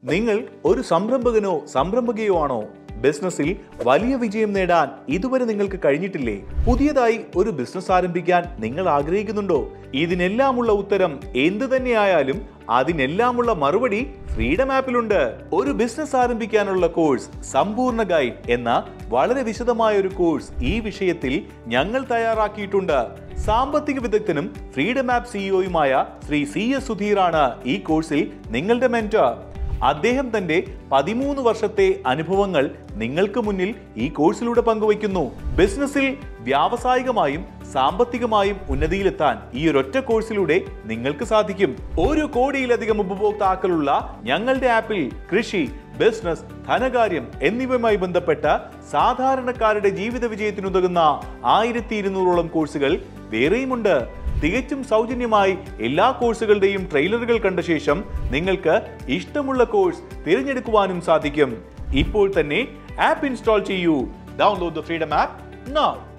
നിങ്ങൾ ഒരു സംരംഭകനോ സംരംഭകയോ ആണോ ബിസിനസ്സിൽ വലിയ വിജയം നേടാൻ ഇതുവരെ നിങ്ങൾക്ക് കഴിഞ്ഞിട്ടില്ലേ പുതിയതായി ഒരു ബിസിനസ് ആരംഭിക്കാൻ നിങ്ങൾ ആഗ്രഹിക്കുന്നുണ്ടോ ഇതിനെല്ലാമുള്ള ഉത്തരം എന്ത് തന്നെയായാലും അതിനെല്ലാമുള്ള മറുപടി ഫ്രീഡം ആപ്പിലുണ്ട് ഒരു ബിസിനസ് ആരംഭിക്കാനുള്ള കോഴ്സ് സമ്പൂർണ്ണ ഗൈഡ് എന്ന വളരെ വിശദമായ ഒരു കോഴ്സ് ഈ വിഷയത്തിൽ ഞങ്ങൾ തയ്യാറാക്കിയിട്ടുണ്ട് സാമ്പത്തിക വിദഗ്ധനും ഫ്രീഡം ആപ്പ് സിഇഒയുമായ ശ്രീ സി എസ് സുധീറാണ് ഈ കോഴ്സിൽ നിങ്ങളുടെ മെന്റർ അദ്ദേഹം തന്റെ പതിമൂന്ന് വർഷത്തെ അനുഭവങ്ങൾ നിങ്ങൾക്ക് മുന്നിൽ ഈ കോഴ്സിലൂടെ പങ്കുവയ്ക്കുന്നു ബിസിനസ്സിൽ വ്യാവസായികമായും സാമ്പത്തികമായും ഉന്നതിയിലെത്താൻ ഈ ഒരൊറ്റ കോഴ്സിലൂടെ നിങ്ങൾക്ക് സാധിക്കും ഒരു കോടിയിലധികം ഉപഭോക്താക്കളുള്ള ഞങ്ങളുടെ ആപ്പിൽ കൃഷി ബിസിനസ് ധനകാര്യം എന്നിവയുമായി ബന്ധപ്പെട്ട സാധാരണക്കാരുടെ ജീവിത വിജയത്തിനുതകുന്ന ആയിരത്തി ഇരുന്നൂറോളം കോഴ്സുകൾ വേറെയുമുണ്ട് തികച്ചും സൗജന്യമായി എല്ലാ കോഴ്സുകളുടെയും ട്രെയിലറുകൾ കണ്ട ശേഷം നിങ്ങൾക്ക് ഇഷ്ടമുള്ള കോഴ്സ് തിരഞ്ഞെടുക്കുവാനും സാധിക്കും ഇപ്പോൾ തന്നെ ആപ്പ് ഇൻസ്റ്റാൾ ചെയ്യൂ download the Freedom app now